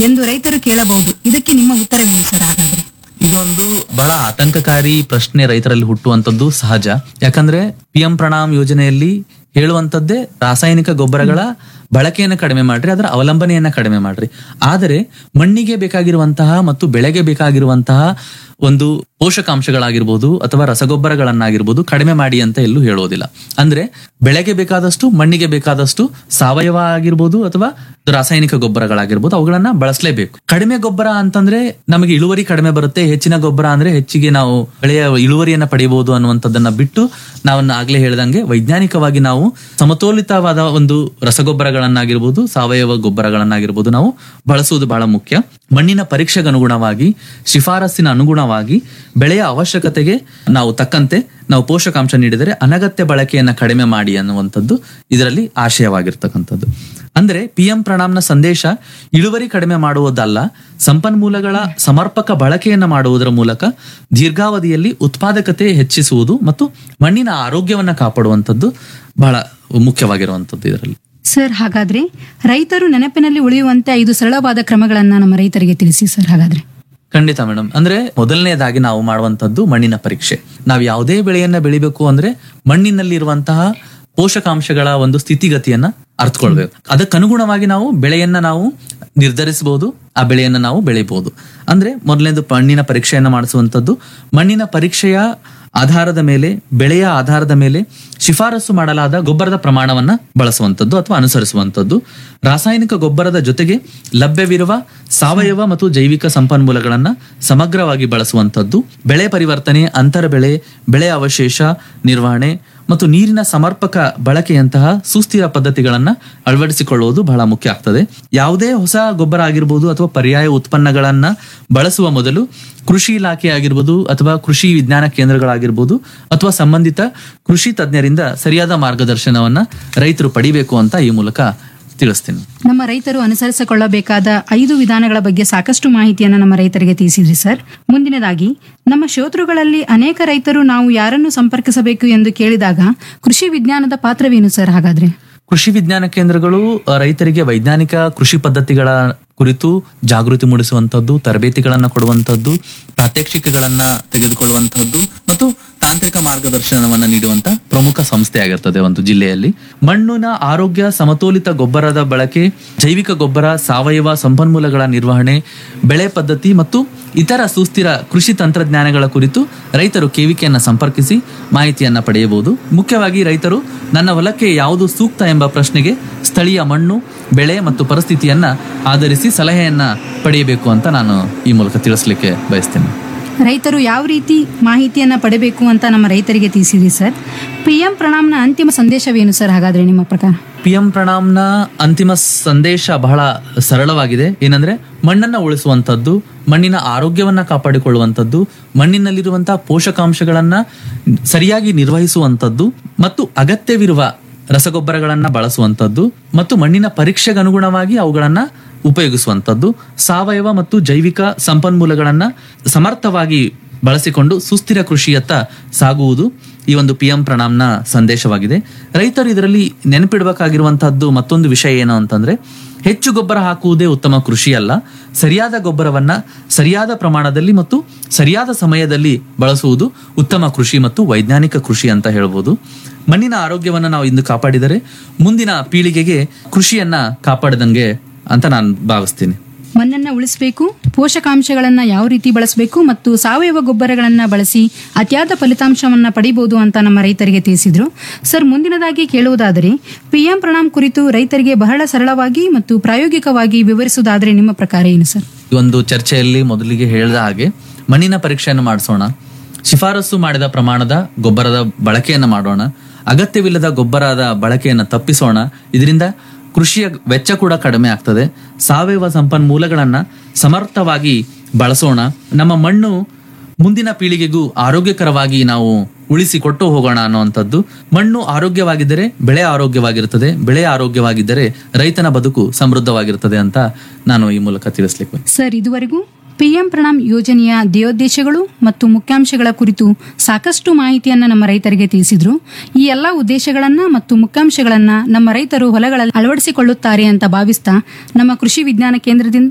ಎಂದು ರೈತರು ಕೇಳಬಹುದು ಇದಕ್ಕೆ ನಿಮ್ಮ ಉತ್ತರವೇನು ಸರ್ ಹಾಗಾದ್ರೆ ಇದೊಂದು ಬಹಳ ಆತಂಕಕಾರಿ ಪ್ರಶ್ನೆ ರೈತರಲ್ಲಿ ಹುಟ್ಟುವಂತದ್ದು ಸಹಜ ಯಾಕಂದ್ರೆ ಪಿ ಎಂ ಪ್ರಣಾಮ್ ಯೋಜನೆಯಲ್ಲಿ ಹೇಳುವಂತದ್ದೇ ರಾಸಾಯನಿಕ ಗೊಬ್ಬರಗಳ ಬಳಕೆಯನ್ನು ಕಡಿಮೆ ಮಾಡ್ರಿ ಅದರ ಅವಲಂಬನೆಯನ್ನ ಕಡಿಮೆ ಮಾಡ್ರಿ ಆದರೆ ಮಣ್ಣಿಗೆ ಬೇಕಾಗಿರುವಂತಹ ಮತ್ತು ಬೆಳೆಗೆ ಬೇಕಾಗಿರುವಂತಹ ಒಂದು ಪೋಷಕಾಂಶಗಳಾಗಿರ್ಬೋದು ಅಥವಾ ರಸಗೊಬ್ಬರಗಳನ್ನಾಗಿರ್ಬೋದು ಕಡಿಮೆ ಮಾಡಿ ಅಂತ ಎಲ್ಲೂ ಹೇಳೋದಿಲ್ಲ ಅಂದ್ರೆ ಬೆಳೆಗೆ ಬೇಕಾದಷ್ಟು ಮಣ್ಣಿಗೆ ಬೇಕಾದಷ್ಟು ಸಾವಯವ ಆಗಿರ್ಬೋದು ಅಥವಾ ರಾಸಾಯನಿಕ ಗೊಬ್ಬರಗಳಾಗಿರ್ಬೋದು ಅವುಗಳನ್ನ ಬಳಸಲೇಬೇಕು ಕಡಿಮೆ ಗೊಬ್ಬರ ಅಂತಂದ್ರೆ ನಮಗೆ ಇಳುವರಿ ಕಡಿಮೆ ಬರುತ್ತೆ ಹೆಚ್ಚಿನ ಗೊಬ್ಬರ ಅಂದ್ರೆ ಹೆಚ್ಚಿಗೆ ನಾವು ಬೆಳೆಯ ಇಳುವರಿಯನ್ನ ಪಡೆಯಬಹುದು ಅನ್ನುವಂಥದ್ದನ್ನ ಬಿಟ್ಟು ನಾವನ್ನ ಆಗ್ಲೇ ಹೇಳ್ದಂಗೆ ವೈಜ್ಞಾನಿಕವಾಗಿ ನಾವು ಸಮತೋಲಿತವಾದ ಒಂದು ರಸಗೊಬ್ಬರಗಳನ್ನಾಗಿರ್ಬೋದು ಸಾವಯವ ಗೊಬ್ಬರಗಳನ್ನಾಗಿರ್ಬೋದು ನಾವು ಬಳಸುವುದು ಬಹಳ ಮುಖ್ಯ ಮಣ್ಣಿನ ಪರೀಕ್ಷೆಗೆ ಅನುಗುಣವಾಗಿ ಶಿಫಾರಸ್ಸಿನ ಅನುಗುಣವಾಗಿ ಬೆಳೆಯ ಅವಶ್ಯಕತೆಗೆ ನಾವು ತಕ್ಕಂತೆ ನಾವು ಪೋಷಕಾಂಶ ನೀಡಿದರೆ ಅನಗತ್ಯ ಬಳಕೆಯನ್ನ ಕಡಿಮೆ ಮಾಡಿ ಅನ್ನುವಂಥದ್ದು ಇದರಲ್ಲಿ ಆಶಯವಾಗಿರ್ತಕ್ಕಂಥದ್ದು ಅಂದ್ರೆ ಪಿ ಎಂ ಪ್ರಣಾಮ್ನ ಸಂದೇಶ ಇಳುವರಿ ಕಡಿಮೆ ಮಾಡುವುದಲ್ಲ ಸಂಪನ್ಮೂಲಗಳ ಸಮರ್ಪಕ ಬಳಕೆಯನ್ನ ಮಾಡುವುದರ ಮೂಲಕ ದೀರ್ಘಾವಧಿಯಲ್ಲಿ ಉತ್ಪಾದಕತೆ ಹೆಚ್ಚಿಸುವುದು ಮತ್ತು ಮಣ್ಣಿನ ಆರೋಗ್ಯವನ್ನ ಕಾಪಾಡುವಂಥದ್ದು ಬಹಳ ಮುಖ್ಯವಾಗಿರುವಂಥದ್ದು ಇದರಲ್ಲಿ ಸರ್ ಹಾಗಾದ್ರೆ ರೈತರು ನೆನಪಿನಲ್ಲಿ ಉಳಿಯುವಂತೆ ಐದು ಸರಳವಾದ ಕ್ರಮಗಳನ್ನ ನಮ್ಮ ರೈತರಿಗೆ ತಿಳಿಸಿ ಸರ್ ಹಾಗಾದ್ರೆ ಖಂಡಿತ ಮೇಡಮ್ ಅಂದ್ರೆ ಮೊದಲನೇದಾಗಿ ನಾವು ಮಾಡುವಂತದ್ದು ಮಣ್ಣಿನ ಪರೀಕ್ಷೆ ನಾವು ಯಾವುದೇ ಬೆಳೆಯನ್ನ ಬೆಳಿಬೇಕು ಅಂದ್ರೆ ಮಣ್ಣಿನಲ್ಲಿರುವಂತಹ ಪೋಷಕಾಂಶಗಳ ಒಂದು ಸ್ಥಿತಿಗತಿಯನ್ನ ಅರ್ಥಕೊಳ್ಬೇಕು ಅದಕ್ಕನುಗುಣವಾಗಿ ನಾವು ಬೆಳೆಯನ್ನ ನಾವು ನಿರ್ಧರಿಸಬಹುದು ಆ ಬೆಳೆಯನ್ನ ನಾವು ಬೆಳಿಬಹುದು ಅಂದ್ರೆ ಮೊದಲನೇದು ಮಣ್ಣಿನ ಪರೀಕ್ಷೆಯನ್ನ ಮಾಡಿಸುವಂತದ್ದು ಮಣ್ಣಿನ ಪರೀಕ್ಷೆಯ ಆಧಾರದ ಮೇಲೆ ಬೆಳೆಯ ಆಧಾರದ ಮೇಲೆ ಶಿಫಾರಸು ಮಾಡಲಾದ ಗೊಬ್ಬರದ ಪ್ರಮಾಣವನ್ನ ಬಳಸುವಂತದ್ದು ಅಥವಾ ಅನುಸರಿಸುವಂತದ್ದು ರಾಸಾಯನಿಕ ಗೊಬ್ಬರದ ಜೊತೆಗೆ ಲಭ್ಯವಿರುವ ಸಾವಯವ ಮತ್ತು ಜೈವಿಕ ಸಂಪನ್ಮೂಲಗಳನ್ನ ಸಮಗ್ರವಾಗಿ ಬಳಸುವಂತದ್ದು ಬೆಳೆ ಪರಿವರ್ತನೆ ಅಂತರ ಬೆಳೆ ಬೆಳೆ ಅವಶೇಷ ನಿರ್ವಹಣೆ ಮತ್ತು ನೀರಿನ ಸಮರ್ಪಕ ಬಳಕೆಯಂತಹ ಸುಸ್ಥಿರ ಪದ್ಧತಿಗಳನ್ನ ಅಳವಡಿಸಿಕೊಳ್ಳುವುದು ಬಹಳ ಮುಖ್ಯ ಆಗ್ತದೆ ಯಾವುದೇ ಹೊಸ ಗೊಬ್ಬರ ಆಗಿರ್ಬೋದು ಅಥವಾ ಪರ್ಯಾಯ ಉತ್ಪನ್ನಗಳನ್ನ ಬಳಸುವ ಮೊದಲು ಕೃಷಿ ಇಲಾಖೆ ಆಗಿರ್ಬೋದು ಅಥವಾ ಕೃಷಿ ವಿಜ್ಞಾನ ಕೇಂದ್ರಗಳಾಗಿರ್ಬೋದು ಅಥವಾ ಸಂಬಂಧಿತ ಕೃಷಿ ತಜ್ಞರಿಂದ ಸರಿಯಾದ ಮಾರ್ಗದರ್ಶನವನ್ನ ರೈತರು ಪಡಿಬೇಕು ಅಂತ ಈ ಮೂಲಕ ತಿಳಿಸ್ತೀನಿ ನಮ್ಮ ರೈತರು ಅನುಸರಿಸಿಕೊಳ್ಳಬೇಕಾದ ಐದು ವಿಧಾನಗಳ ಬಗ್ಗೆ ಸಾಕಷ್ಟು ಮಾಹಿತಿಯನ್ನು ನಮ್ಮ ರೈತರಿಗೆ ತಿಳಿಸಿದ್ರಿ ಸರ್ ಮುಂದಿನದಾಗಿ ನಮ್ಮ ಶ್ರೋತೃಗಳಲ್ಲಿ ಅನೇಕ ರೈತರು ನಾವು ಯಾರನ್ನು ಸಂಪರ್ಕಿಸಬೇಕು ಎಂದು ಕೇಳಿದಾಗ ಕೃಷಿ ವಿಜ್ಞಾನದ ಪಾತ್ರವೇನು ಸರ್ ಹಾಗಾದ್ರೆ ಕೃಷಿ ವಿಜ್ಞಾನ ಕೇಂದ್ರಗಳು ಅ, ರೈತರಿಗೆ ವೈಜ್ಞಾನಿಕ ಕೃಷಿ ಪದ್ಧತಿಗಳ ಕುರಿತು ಜಾಗೃತಿ ಮೂಡಿಸುವಂತದ್ದು ತರಬೇತಿಗಳನ್ನ ಕೊಡುವಂತದ್ದು ಪ್ರಾತ್ಯಕ್ಷಿಕೆಗಳನ್ನ ತೆಗೆದುಕೊಳ್ಳುವಂತದ್ದು ಮತ್ತು ತಾಂತ್ರಿಕ ಮಾರ್ಗದರ್ಶನವನ್ನ ನೀಡುವಂತ ಪ್ರಮುಖ ಸಂಸ್ಥೆ ಆಗಿರ್ತದೆ ಒಂದು ಜಿಲ್ಲೆಯಲ್ಲಿ ಮಣ್ಣಿನ ಆರೋಗ್ಯ ಸಮತೋಲಿತ ಗೊಬ್ಬರದ ಬಳಕೆ ಜೈವಿಕ ಗೊಬ್ಬರ ಸಾವಯವ ಸಂಪನ್ಮೂಲಗಳ ನಿರ್ವಹಣೆ ಬೆಳೆ ಪದ್ಧತಿ ಮತ್ತು ಇತರ ಸುಸ್ಥಿರ ಕೃಷಿ ತಂತ್ರಜ್ಞಾನಗಳ ಕುರಿತು ರೈತರು ಕೇವಿಕೆಯನ್ನ ಸಂಪರ್ಕಿಸಿ ಮಾಹಿತಿಯನ್ನ ಪಡೆಯಬಹುದು ಮುಖ್ಯವಾಗಿ ರೈತರು ನನ್ನ ಹೊಲಕ್ಕೆ ಯಾವುದು ಸೂಕ್ತ ಎಂಬ ಪ್ರಶ್ನೆಗೆ ಸ್ಥಳೀಯ ಮಣ್ಣು ಬೆಳೆ ಮತ್ತು ಪರಿಸ್ಥಿತಿಯನ್ನ ಆಧರಿಸಿ ಸಲಹೆಯನ್ನ ಪಡೆಯಬೇಕು ಅಂತ ನಾನು ಈ ಮೂಲಕ ತಿಳಿಸ್ಲಿಕ್ಕೆ ಬಯಸ್ತೇನೆ ರೈತರು ಯಾವ ರೀತಿ ಮಾಹಿತಿಯನ್ನ ಪಡೆಯಬೇಕು ಅಂತ ನಮ್ಮ ರೈತರಿಗೆ ತಿಳಿಸಿದ್ರಿ ಸರ್ ಪಿ ಎಂ ಪ್ರಣಾಮ್ನ ಅಂತಿಮ ಸಂದೇಶವೇನು ಸರ್ ಹಾಗಾದ್ರೆ ನಿಮ್ಮ ಪ್ರಕಾರ ಪಿ ಎಂ ಪ್ರಣಾಮ್ನ ಅಂತಿಮ ಸಂದೇಶ ಬಹಳ ಸರಳವಾಗಿದೆ ಏನಂದ್ರೆ ಮಣ್ಣನ್ನ ಉಳಿಸುವಂತದ್ದು ಮಣ್ಣಿನ ಆರೋಗ್ಯವನ್ನ ಕಾಪಾಡಿಕೊಳ್ಳುವಂತದ್ದು ಮಣ್ಣಿನಲ್ಲಿರುವಂತಹ ಪೋಷಕಾಂಶಗಳನ್ನ ಸರಿಯಾಗಿ ನಿರ್ವಹಿಸುವಂತದ್ದು ಮತ್ತು ಅಗತ್ಯವಿರುವ ರಸಗೊಬ್ಬರಗಳನ್ನ ಬಳಸುವಂತದ್ದು ಮತ್ತು ಮಣ್ಣಿನ ಪರೀಕ್ಷೆಗೆ ಅನುಗುಣವಾಗಿ ಅವುಗಳನ್ನ ಉಪಯೋಗಿಸುವಂತದ್ದು ಸಾವಯವ ಮತ್ತು ಜೈವಿಕ ಸಂಪನ್ಮೂಲಗಳನ್ನ ಸಮರ್ಥವಾಗಿ ಬಳಸಿಕೊಂಡು ಸುಸ್ಥಿರ ಕೃಷಿಯತ್ತ ಸಾಗುವುದು ಈ ಒಂದು ಪಿ ಎಂ ಪ್ರಣಾಮ್ನ ಸಂದೇಶವಾಗಿದೆ ರೈತರು ಇದರಲ್ಲಿ ನೆನಪಿಡಬೇಕಾಗಿರುವಂತಹದ್ದು ಮತ್ತೊಂದು ವಿಷಯ ಏನು ಅಂತಂದ್ರೆ ಹೆಚ್ಚು ಗೊಬ್ಬರ ಹಾಕುವುದೇ ಉತ್ತಮ ಕೃಷಿ ಅಲ್ಲ ಸರಿಯಾದ ಗೊಬ್ಬರವನ್ನ ಸರಿಯಾದ ಪ್ರಮಾಣದಲ್ಲಿ ಮತ್ತು ಸರಿಯಾದ ಸಮಯದಲ್ಲಿ ಬಳಸುವುದು ಉತ್ತಮ ಕೃಷಿ ಮತ್ತು ವೈಜ್ಞಾನಿಕ ಕೃಷಿ ಅಂತ ಹೇಳ್ಬೋದು ಮಣ್ಣಿನ ಆರೋಗ್ಯವನ್ನ ನಾವು ಇಂದು ಕಾಪಾಡಿದರೆ ಮುಂದಿನ ಪೀಳಿಗೆಗೆ ಕೃಷಿಯನ್ನ ಕಾಪಾಡದಂಗೆ ಅಂತ ನಾನು ಭಾವಿಸ್ತೀನಿ ಮಣ್ಣನ್ನ ಉಳಿಸಬೇಕು ಪೋಷಕಾಂಶಗಳನ್ನ ಯಾವ ರೀತಿ ಬಳಸಬೇಕು ಮತ್ತು ಸಾವಯವ ಗೊಬ್ಬರಗಳನ್ನ ಬಳಸಿ ಅತಿಯಾದ ಫಲಿತಾಂಶವನ್ನ ಪಡಿಬಹುದು ಅಂತ ನಮ್ಮ ರೈತರಿಗೆ ತಿಳಿಸಿದ್ರು ಸರ್ ಮುಂದಿನದಾಗಿ ಕೇಳುವುದಾದರೆ ಪಿಎಂ ಪ್ರಣಾಮ್ ಕುರಿತು ರೈತರಿಗೆ ಬಹಳ ಸರಳವಾಗಿ ಮತ್ತು ಪ್ರಾಯೋಗಿಕವಾಗಿ ವಿವರಿಸುವುದಾದರೆ ನಿಮ್ಮ ಪ್ರಕಾರ ಏನು ಸರ್ ಈ ಒಂದು ಚರ್ಚೆಯಲ್ಲಿ ಮೊದಲಿಗೆ ಹೇಳಿದ ಹಾಗೆ ಮಣ್ಣಿನ ಪರೀಕ್ಷೆಯನ್ನು ಮಾಡಿಸೋಣ ಶಿಫಾರಸು ಮಾಡಿದ ಪ್ರಮಾಣದ ಗೊಬ್ಬರದ ಬಳಕೆಯನ್ನು ಮಾಡೋಣ ಅಗತ್ಯವಿಲ್ಲದ ಗೊಬ್ಬರದ ಬಳಕೆಯನ್ನು ತಪ್ಪಿಸೋಣ ಇದರಿಂದ ಕೃಷಿಯ ವೆಚ್ಚ ಕೂಡ ಕಡಿಮೆ ಆಗ್ತದೆ ಸಾವಯವ ಸಂಪನ್ಮೂಲಗಳನ್ನ ಸಮರ್ಥವಾಗಿ ಬಳಸೋಣ ನಮ್ಮ ಮಣ್ಣು ಮುಂದಿನ ಪೀಳಿಗೆಗೂ ಆರೋಗ್ಯಕರವಾಗಿ ನಾವು ಉಳಿಸಿಕೊಟ್ಟು ಹೋಗೋಣ ಅನ್ನುವಂಥದ್ದು ಮಣ್ಣು ಆರೋಗ್ಯವಾಗಿದ್ದರೆ ಬೆಳೆ ಆರೋಗ್ಯವಾಗಿರುತ್ತದೆ ಬೆಳೆ ಆರೋಗ್ಯವಾಗಿದ್ದರೆ ರೈತನ ಬದುಕು ಸಮೃದ್ಧವಾಗಿರುತ್ತದೆ ಅಂತ ನಾನು ಈ ಮೂಲಕ ತಿಳಿಸ್ಲಿಕ್ಕೆ ಸರ್ ಇದುವರೆಗೂ ಪಿಎಂ ಪ್ರಣಾಮ್ ಯೋಜನೆಯ ಧ್ಯೇಯೋದ್ದೇಶಗಳು ಮತ್ತು ಮುಖ್ಯಾಂಶಗಳ ಕುರಿತು ಸಾಕಷ್ಟು ಮಾಹಿತಿಯನ್ನ ನಮ್ಮ ರೈತರಿಗೆ ತಿಳಿಸಿದ್ರು ಈ ಎಲ್ಲಾ ಉದ್ದೇಶಗಳನ್ನ ಮತ್ತು ಮುಖ್ಯಾಂಶಗಳನ್ನ ನಮ್ಮ ರೈತರು ಹೊಲಗಳಲ್ಲಿ ಅಳವಡಿಸಿಕೊಳ್ಳುತ್ತಾರೆ ಅಂತ ಭಾವಿಸ್ತಾ ನಮ್ಮ ಕೃಷಿ ವಿಜ್ಞಾನ ಕೇಂದ್ರದಿಂದ